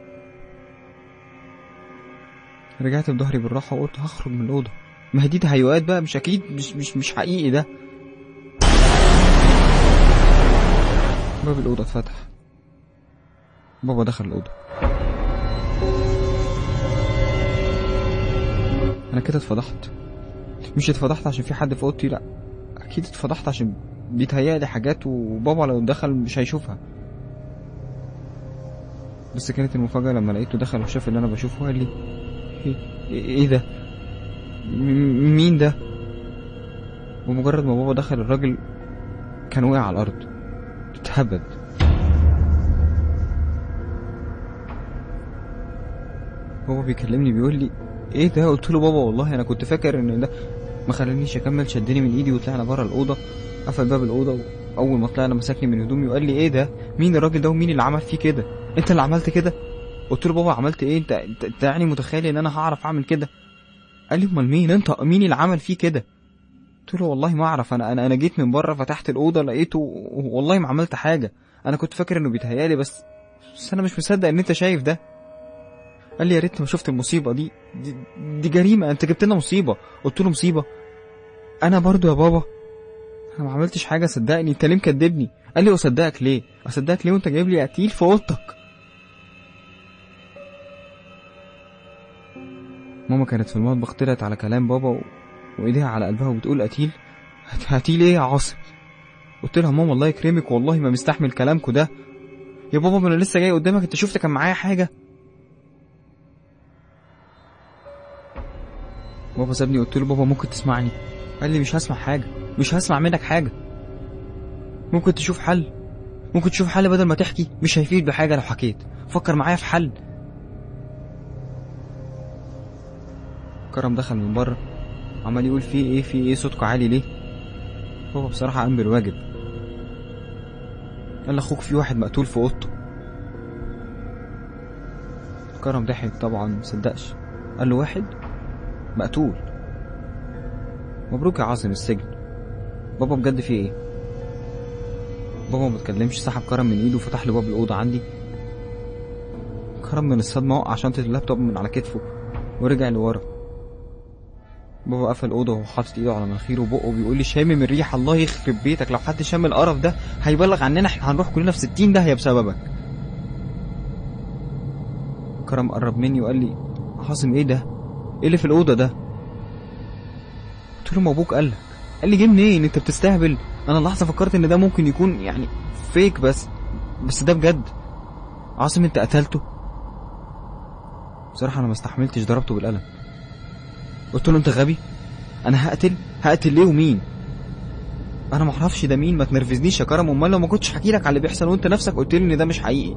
رجعت بظهري بالراحه وقلت هخرج من الاوضه ما هي دي تهيؤات بقى مش اكيد مش مش مش حقيقي ده باب الاوضه اتفتح بابا دخل الاوضه انا كده اتفضحت مش اتفضحت عشان في حد في اوضتي لا اكيد اتفضحت عشان بيتهيألي حاجات وبابا لو دخل مش هيشوفها بس كانت المفاجأة لما لقيته دخل وشاف اللي انا بشوفه قال لي ايه, إيه ده م- مين ده ومجرد ما بابا دخل الراجل كان وقع على الارض اتهبد بابا بيكلمني بيقول لي ايه ده قلت له بابا والله انا كنت فاكر ان ده ما خلانيش اكمل شدني من ايدي وطلعنا بره الاوضه قفل باب الاوضه اول ما طلعنا مسكني من هدومي وقال لي ايه ده مين الراجل ده ومين اللي عمل فيه كده انت اللي عملت كده قلت له بابا عملت ايه انت انت, انت يعني متخيل ان انا هعرف اعمل كده قال لي امال مين انت مين اللي عمل فيه كده قلت له والله ما اعرف انا انا انا جيت من بره فتحت الاوضه لقيته والله ما عملت حاجه انا كنت فاكر انه بيتهيالي بس بس انا مش مصدق ان انت شايف ده قال لي يا ريت ما شفت المصيبه دي دي, دي جريمه انت جبت لنا مصيبه قلت له مصيبه انا برضو يا بابا انا ما عملتش حاجه صدقني انت ليه مكدبني قال لي اصدقك ليه اصدقك ليه وانت جايب لي قتيل في اوضتك ماما كانت في المطبخ طلعت على كلام بابا و... وايديها على قلبها وبتقول قتيل قتيل ايه يا عاصم قلت لها ماما الله يكرمك والله ما مستحمل كلامكوا ده يا بابا ما انا لسه جاي قدامك انت شفت كان معايا حاجه بابا سابني قلت له بابا ممكن تسمعني قال لي مش هسمع حاجه مش هسمع منك حاجه ممكن تشوف حل ممكن تشوف حل بدل ما تحكي مش هيفيد بحاجه لو حكيت فكر معايا في حل كرم دخل من بره عمال يقول في ايه في ايه صوتكوا عالي ليه بابا بصراحه قام بالواجب قال لاخوك في واحد مقتول في اوضته كرم ضحك طبعا مصدقش قال له واحد مقتول مبروك يا عاصم السجن بابا بجد في ايه بابا ما اتكلمش سحب كرم من ايده وفتح له باب الاوضه عندي كرم من الصدمه وقع شنطه اللابتوب من على كتفه ورجع لورا بابا قفل الاوضه وهو حاطط ايده على مناخيره وبقه بيقول لي شامم الريحه الله يخرب بيتك لو حد شام القرف ده هيبلغ عننا احنا هنروح كلنا في 60 داهيه بسببك كرم قرب مني وقال لي عاصم ايه ده ايه اللي في الاوضه ده قلت له ما ابوك قال لك قال لي جه منين انت بتستهبل انا لحظه فكرت ان ده ممكن يكون يعني فيك بس بس ده بجد عاصم انت قتلته بصراحه انا ما استحملتش ضربته بالقلم قلت له انت غبي انا هقتل هقتل ليه ومين انا ما اعرفش ده مين ما تنرفزنيش يا كرم امال لو ما كنتش حكي لك على اللي بيحصل وانت نفسك قلت لي ان ده مش حقيقي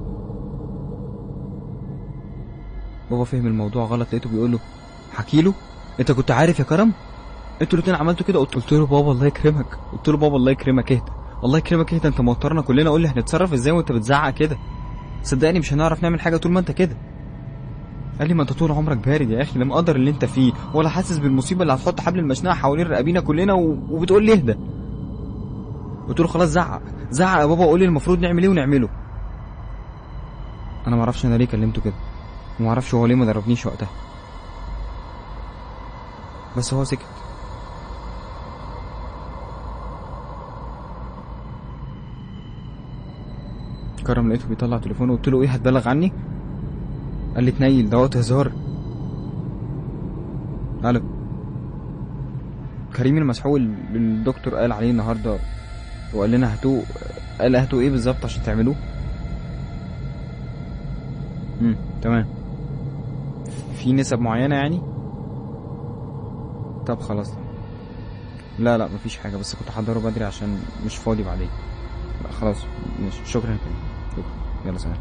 بابا فهم الموضوع غلط لقيته بيقول له حكي له انت كنت عارف يا كرم انتوا الاتنين عملتوا كده قلت قلت له بابا الله يكرمك قلت له بابا الله يكرمك اهدى الله يكرمك اهدى انت موترنا كلنا قول لي هنتصرف ازاي وانت بتزعق كده صدقني مش هنعرف نعمل حاجه طول ما انت كده قال لي ما انت طول عمرك بارد يا اخي لا مقدر اللي انت فيه ولا حاسس بالمصيبه اللي هتحط حبل المشنقه حوالين رقابينا كلنا و... وبتقول لي اهدى قلت له خلاص زعق زعق يا بابا وقول لي المفروض نعمل ايه ونعمله انا ما اعرفش انا ليه كلمته كده وما اعرفش هو ليه ما ضربنيش وقتها بس هو سكت كرم لقيته بيطلع تليفونه قلت له ايه هتبلغ عني قال لي تنيل ده وقت هزار الو كريم المسحوق اللي الدكتور قال عليه النهارده وقال لنا هاتوه قال هاتوا ايه بالظبط عشان تعملوه امم تمام في نسب معينه يعني طب خلاص لا لا مفيش حاجه بس كنت احضره بدري عشان مش فاضي بعدين لا خلاص ماشي شكرا يا كريم شكرا يلا سلام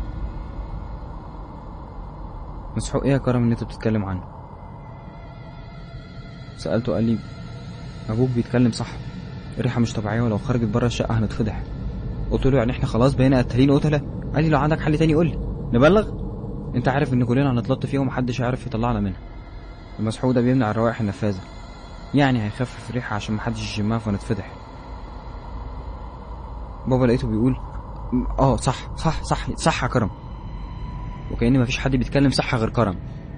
مسحوق ايه يا كرم اللي انت بتتكلم عنه سألته قال لي ابوك بيتكلم صح الريحة مش طبيعية ولو خرجت بره الشقة هنتفضح قلت له يعني احنا خلاص بقينا قتالين قتلة قال لي لو عندك حل تاني قول لي نبلغ انت عارف ان كلنا هنتلط فيها ومحدش هيعرف يطلعنا منها المسحوق ده بيمنع الروائح النفاذة يعني هيخفف الريحة عشان محدش يشمها فنتفضح بابا لقيته بيقول اه صح صح صح صح يا كرم وكأن مفيش حد بيتكلم صح غير كرم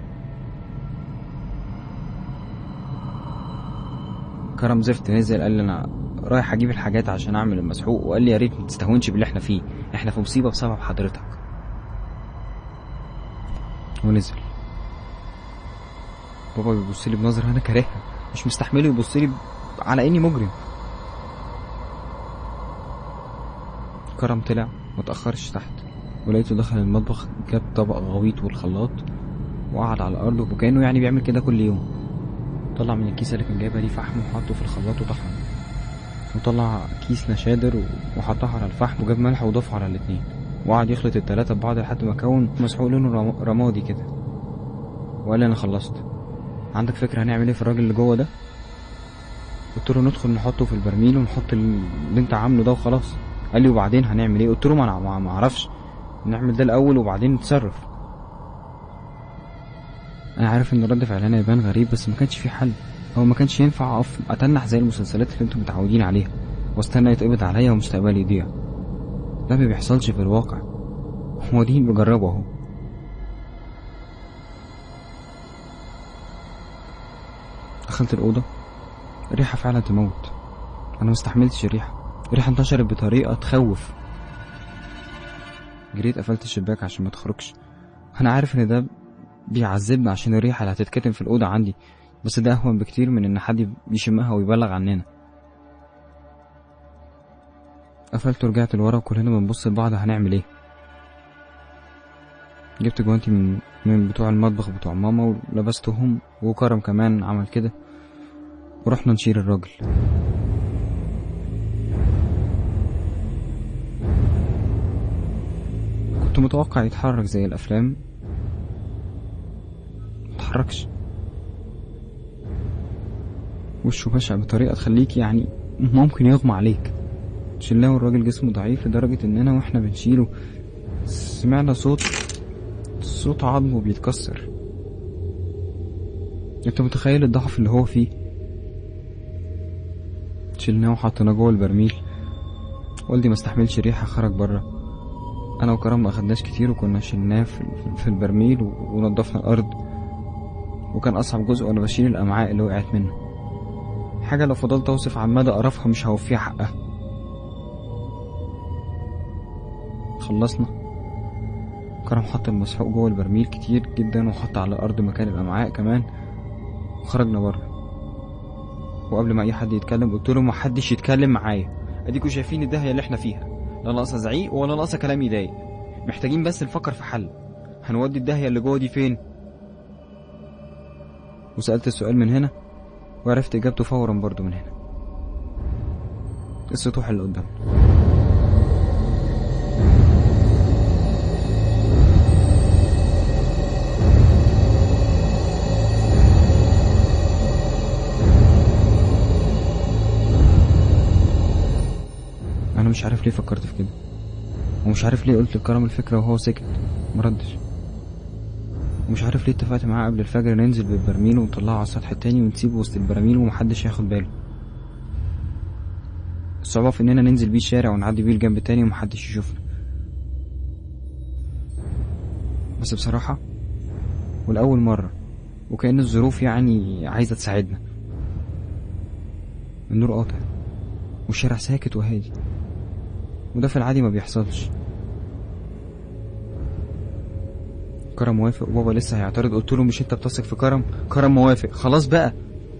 كرم زفت نزل قال لي انا رايح اجيب الحاجات عشان اعمل المسحوق وقال لي يا ريت ما تستهونش باللي احنا فيه احنا في مصيبه بسبب حضرتك ونزل بابا بيبص لي بنظره انا كارهها مش مستحمله يبص لي على اني مجرم كرم طلع متأخرش تحت ولقيته دخل المطبخ جاب طبق غويط والخلاط وقعد على الأرض وكأنه يعني بيعمل كده كل يوم طلع من الكيسة اللي كان جايبها دي فحم وحطه في الخلاط وطحن وطلع كيس نشادر وحطها على الفحم وجاب ملح وضافه على الاتنين وقعد يخلط التلاتة ببعض لحد ما كون مسحوق لونه رم- رمادي كده وقال لي أنا خلصت عندك فكرة هنعمل ايه في الراجل اللي جوه ده؟ قلت له ندخل نحطه في البرميل ونحط اللي انت عامله ده وخلاص قال لي وبعدين هنعمل ايه قلت له ما انا ما- ما اعرفش نعمل ده الاول وبعدين نتصرف انا عارف ان رد فعلنا يبان غريب بس ما كانش في حل هو ما كانش ينفع اقف اتنح زي المسلسلات اللي انتم متعودين عليها واستنى يتقبض عليا ومستقبلي يضيع ده ما بيحصلش في الواقع هو دي بجربه اهو دخلت الأوضة الريحة فعلا تموت أنا مستحملتش الريحة الريحة انتشرت بطريقة تخوف جريت قفلت الشباك عشان ما تخرجش أنا عارف إن ده بيعذبنا عشان الريحة اللي هتتكتم في الأوضة عندي بس ده أهون بكتير من إن حد يشمها ويبلغ عننا قفلت ورجعت لورا وكلنا بنبص لبعض هنعمل ايه جبت جوانتي من من بتوع المطبخ بتوع ماما ولبستهم وكرم كمان عمل كده ورحنا نشيل الراجل كنت متوقع يتحرك زي الافلام متحركش وشه بشع بطريقة تخليك يعني ممكن يغمى عليك شلناه والراجل جسمه ضعيف لدرجة اننا واحنا بنشيله سمعنا صوت صوت عظمه بيتكسر انت متخيل الضعف اللي هو فيه شلناه وحطيناه جوه البرميل والدي ما استحملش ريحة خرج بره انا وكرم ما اخدناش كتير وكنا شلناه في, في البرميل ونضفنا الارض وكان اصعب جزء وانا بشيل الامعاء اللي وقعت منه حاجة لو فضلت اوصف عن مدى قرفها مش هوفيها حقها خلصنا كرم حط المسحوق جوه البرميل كتير جدا وحط على الارض مكان الامعاء كمان وخرجنا بره وقبل ما اي حد يتكلم قلت له محدش يتكلم معايا اديكوا شايفين الداهيه اللي احنا فيها لا ناقصه زعيق ولا ناقصه كلام يضايق محتاجين بس نفكر في حل هنودي الداهيه اللي جوه دي فين وسالت السؤال من هنا وعرفت اجابته فورا برضو من هنا السطوح اللي قدامنا انا مش عارف ليه فكرت في كده ومش عارف ليه قلت لكرم الفكره وهو سكت مردش ومش عارف ليه اتفقت معاه قبل الفجر ننزل بالبرميل ونطلعه على السطح التاني ونسيبه وسط البراميل ومحدش ياخد باله الصعوبة في اننا ننزل بيه الشارع ونعدي بيه الجنب التاني ومحدش يشوفنا بس بصراحة والأول مرة وكأن الظروف يعني عايزة تساعدنا النور قاطع والشارع ساكت وهادي وده في العادي ما بيحصلش كرم موافق وبابا لسه هيعترض قلت له مش انت بتثق في كرم كرم موافق خلاص بقى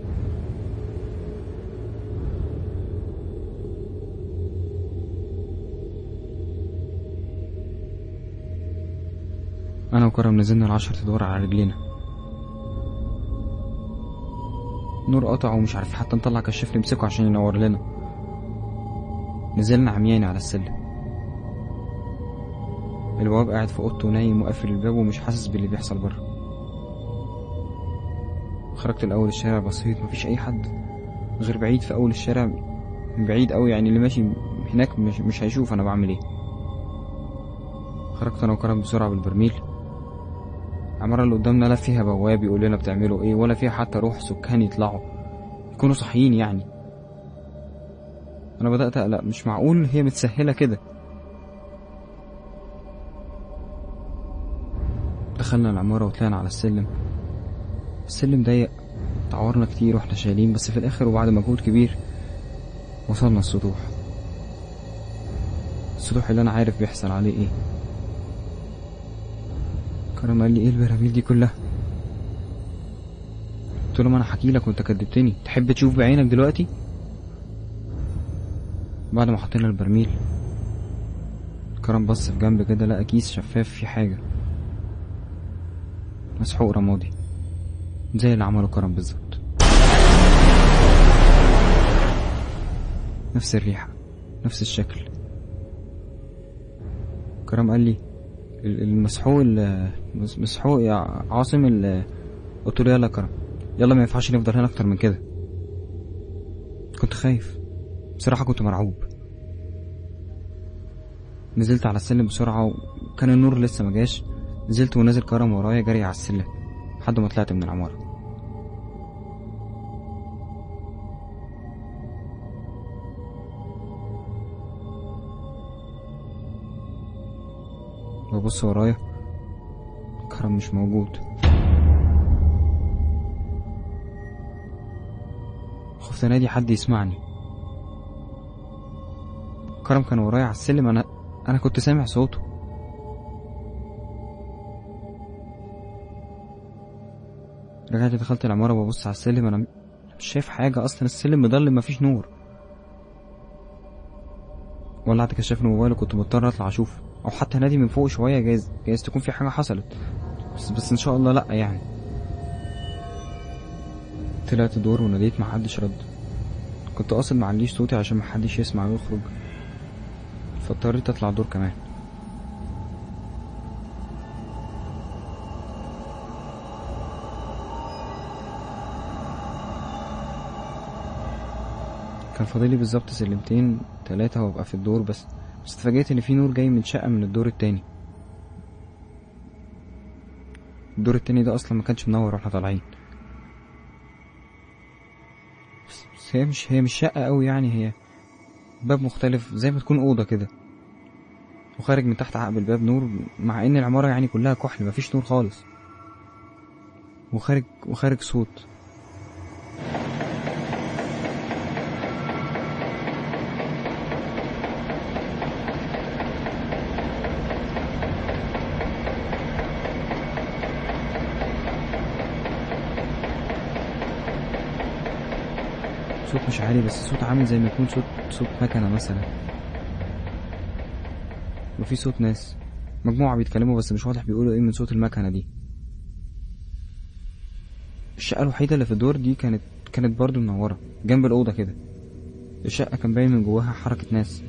انا وكرم نزلنا العشر ادوار على رجلينا نور قطع ومش عارف حتى نطلع كشاف نمسكه عشان ينور لنا نزلنا عمياني على السلم البواب قاعد في اوضته نايم وقافل الباب ومش حاسس باللي بيحصل بره خرجت الاول الشارع بسيط مفيش اي حد غير بعيد في اول الشارع من بعيد قوي يعني اللي ماشي هناك مش, مش هيشوف انا بعمل ايه خرجت انا وكرم بسرعه بالبرميل العمارة اللي قدامنا لا فيها بواب يقول لنا بتعملوا ايه ولا فيها حتى روح سكان يطلعوا يكونوا صحيين يعني انا بدات اقلق مش معقول هي متسهله كده دخلنا العماره وطلعنا على السلم السلم ضيق تعورنا كتير واحنا شايلين بس في الاخر وبعد مجهود كبير وصلنا السطوح السطوح اللي انا عارف بيحصل عليه ايه كرم قال لي ايه البراميل دي كلها قلت له ما انا حكي لك وانت كدبتني تحب تشوف بعينك دلوقتي بعد ما حطينا البرميل كرم بص في جنب كده لقى كيس شفاف فيه حاجة مسحوق رمادي زي اللي عمله كرم بالظبط نفس الريحة نفس الشكل كرم قال لي ال- المسحوق ال- مسحوق يا عاصم ال- قلت له يلا يا كرم يلا ما ينفعش نفضل هنا اكتر من كده كنت خايف بصراحة كنت مرعوب نزلت على السلم بسرعة وكان النور لسه مجاش نزلت ونازل كرم ورايا جري على السلم لحد ما طلعت من العمارة ببص ورايا كرم مش موجود خفت انادي حد يسمعني كرم كان ورايا على السلم انا انا كنت سامع صوته رجعت دخلت العمارة ببص على السلم انا مش شايف حاجة اصلا السلم مضلم مفيش نور ولعت كشاف الموبايل وكنت مضطر اطلع اشوف او حتى نادي من فوق شوية جايز جايز تكون في حاجة حصلت بس بس ان شاء الله لا يعني طلعت دور وناديت محدش رد كنت قاصد معليش صوتي عشان محدش يسمع ويخرج فاضطريت اطلع دور كمان كان فاضلي بالظبط سلمتين تلاتة وابقى في الدور بس بس اتفاجئت ان في نور جاي من شقة من الدور التاني الدور التاني ده اصلا ما كانش منور واحنا طالعين بس بس هي مش هي مش شقة قوي يعني هي باب مختلف زي ما تكون أوضة كده وخارج من تحت عقب الباب نور مع إن العمارة يعني كلها كحل مفيش نور خالص وخارج وخارج صوت صوت مش عالي بس صوت عامل زي ما يكون صوت صوت مكنة مثلا وفي صوت ناس مجموعة بيتكلموا بس مش واضح بيقولوا ايه من صوت المكنة دي الشقة الوحيدة اللي في الدور دي كانت كانت برضو منورة جنب الأوضة كده الشقة كان باين من جواها حركة ناس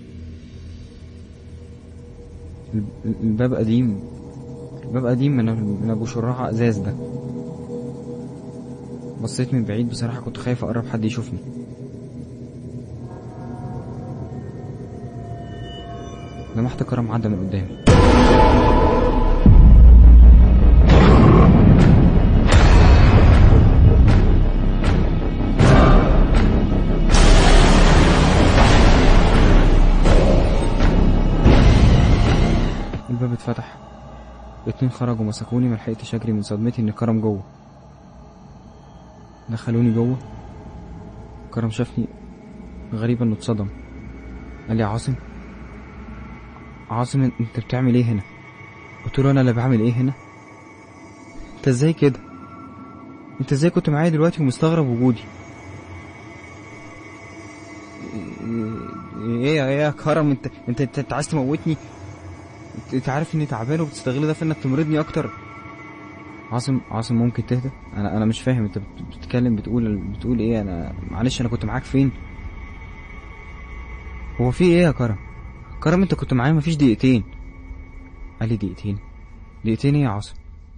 الب- الباب قديم الباب قديم من من أبو شراع إزاز ده بصيت من بعيد بصراحة كنت خايف أقرب حد يشوفني لمحت كرم عدى من قدامي الباب اتفتح الاتنين خرجوا مسكوني ملحقتش اجري من صدمتي ان كرم جوه دخلوني جوه كرم شافني غريب انه اتصدم قال لي يا عاصم عاصم انت بتعمل ايه هنا قلت له انا اللي بعمل ايه هنا انت ازاي كده انت ازاي كنت معايا دلوقتي ومستغرب وجودي ايه يا ايه يا كرم انت انت انت, انت عايز تموتني انت- انت عارف اني تعبان وبتستغل ده في انك تمرضني اكتر عاصم عاصم ممكن تهدى انا انا مش فاهم انت بت- بتتكلم بتقول بتقول ايه انا معلش انا كنت معاك فين هو في ايه يا كرم كرم انت كنت معايا مفيش دقيقتين قال لي دقيقتين دقيقتين ايه يا عاصم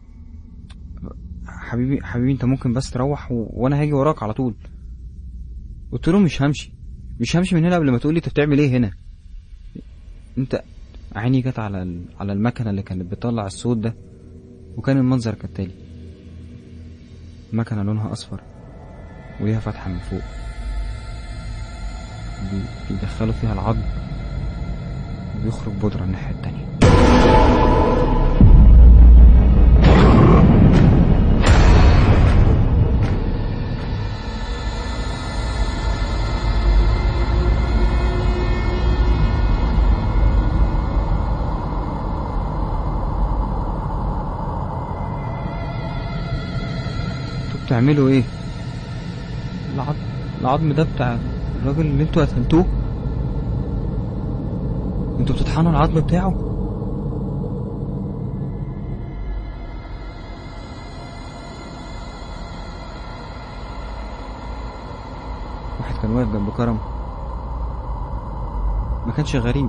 حبيبي حبيبي انت ممكن بس تروح و... وانا هاجي وراك على طول قلت له مش همشي مش همشي من هنا قبل ما تقولي انت بتعمل ايه هنا انت عيني جت على ال... على المكنه اللي كانت بتطلع الصوت ده وكان المنظر كالتالي المكنه لونها اصفر وليها فتحه من فوق بي- بيدخلوا فيها العظم وبيخرج بودرة الناحية التانية انتوا بتعملوا ايه؟ العظم العظم ده بتاع الراجل اللي انتوا قتلتوه انتوا بتطحنوا العظم بتاعه واحد كان واقف جنب كرم ما كانش غريب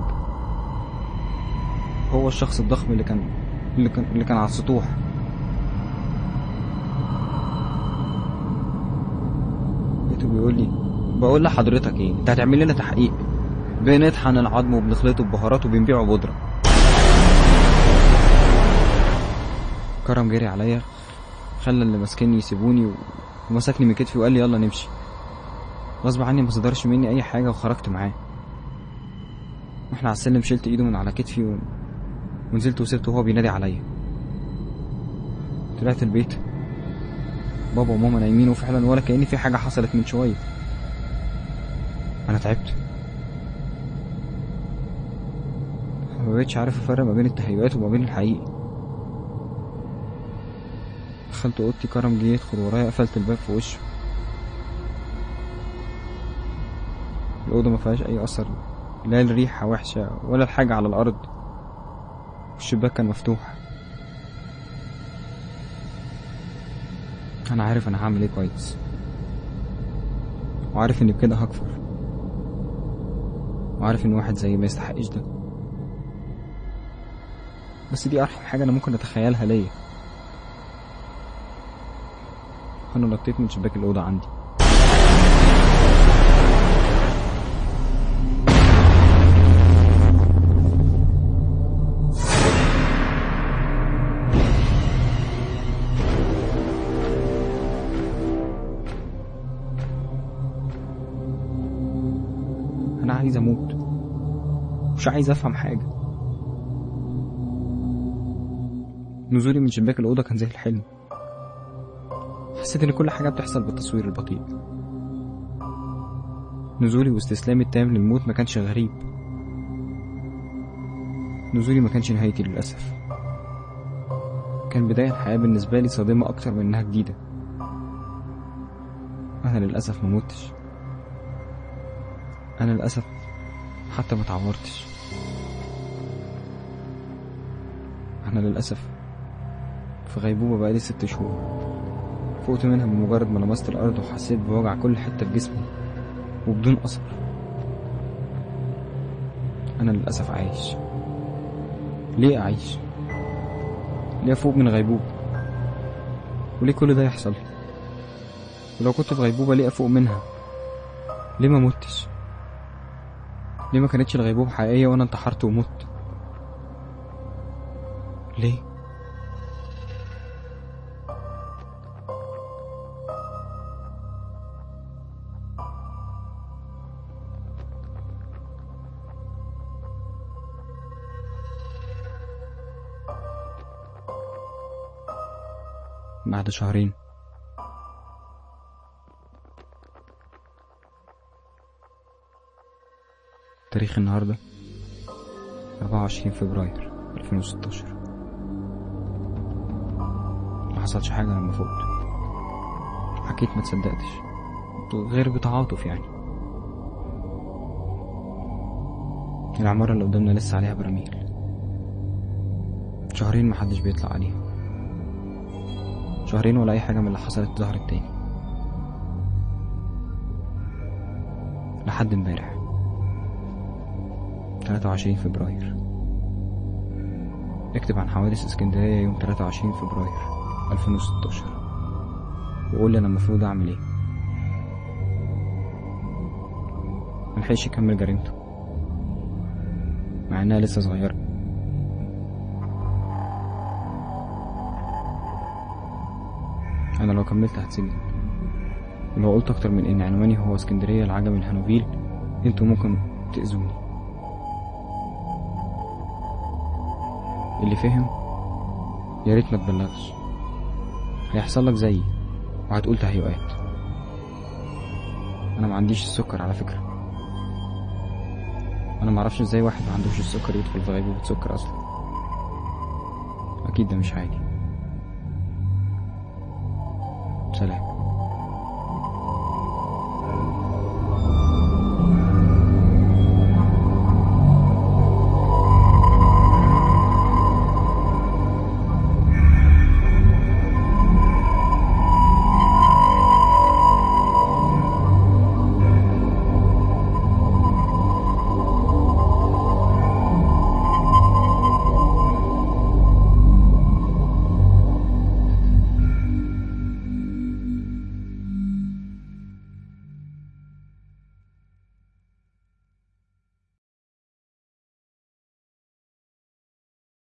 هو الشخص الضخم اللي كان اللي كان اللي كان على السطوح لقيته بيقول لي بقول لحضرتك ايه انت هتعمل لنا تحقيق بنطحن العظم وبنخلطه ببهارات وبنبيعه بودرة كرم جري عليا خلى اللي ماسكني يسيبوني و- ومسكني من كتفي وقال لي يلا نمشي غصب عني ما صدرش مني اي حاجه وخرجت معاه واحنا على السلم شلت ايده من على كتفي و... ونزلت وسبته وهو بينادي عليا طلعت البيت بابا وماما نايمين وفعلا ولا كأن في حاجة حصلت من شوية أنا تعبت ما بقتش عارف أفرق ما بين التهيؤات وما بين الحقيقي دخلت أوضتي كرم جه يدخل ورايا قفلت الباب في وشه الأوضة ما فيهاش أي أثر لا الريحة وحشة ولا الحاجة على الأرض والشباك كان مفتوح أنا عارف أنا هعمل إيه كويس وعارف إني بكده هكفر وعارف إن واحد زيي ما يستحقش ده بس دي أرحم حاجة أنا ممكن أتخيلها ليا أنا نطيت من شباك الأوضة عندي أنا عايز أموت مش عايز أفهم حاجة نزولي من شباك الأوضة كان زي الحلم حسيت إن كل حاجة بتحصل بالتصوير البطيء نزولي واستسلامي التام للموت ما كانش غريب نزولي ما كانش نهايتي للأسف كان بداية الحياة بالنسبة لي صادمة أكتر من إنها جديدة أنا للأسف ما متش أنا للأسف حتى ما اتعورتش أنا للأسف في غيبوبة بقالي ست شهور فقت منها بمجرد ما لمست الأرض وحسيت بوجع كل حتة في جسمي وبدون أثر أنا للأسف عايش ليه أعيش؟ ليه أفوق من غيبوبة؟ وليه كل ده يحصل؟ ولو كنت في غيبوبة ليه أفوق منها؟ ليه ما متش؟ ليه ما كانتش الغيبوبة حقيقية وأنا انتحرت ومت؟ ليه؟ بعد شهرين تاريخ النهاردة 24 فبراير 2016 ما حصلش حاجة لما فقت حكيت ما تصدقتش غير بتعاطف يعني العمارة اللي قدامنا لسه عليها براميل شهرين محدش بيطلع عليها شهرين ولا أي حاجة من اللي حصلت ظهرت تاني لحد امبارح 23 فبراير اكتب عن حوادث اسكندرية يوم 23 فبراير 2016 وقول لي أنا المفروض أعمل إيه ملحقش يكمل جريمته مع إنها لسه صغيرة أنا لو كملت هتسجن ولو قلت أكتر من إن عنواني هو اسكندرية العجم الهانوفيل انتوا ممكن تأذوني اللي فهم يا ريت ما تبلغش هيحصل لك زيي وهتقول تهيؤات انا ما عنديش السكر على فكره انا ما اعرفش ازاي واحد ما عندوش السكر يدخل في غيبوبه سكر اصلا اكيد ده مش حاجه سلام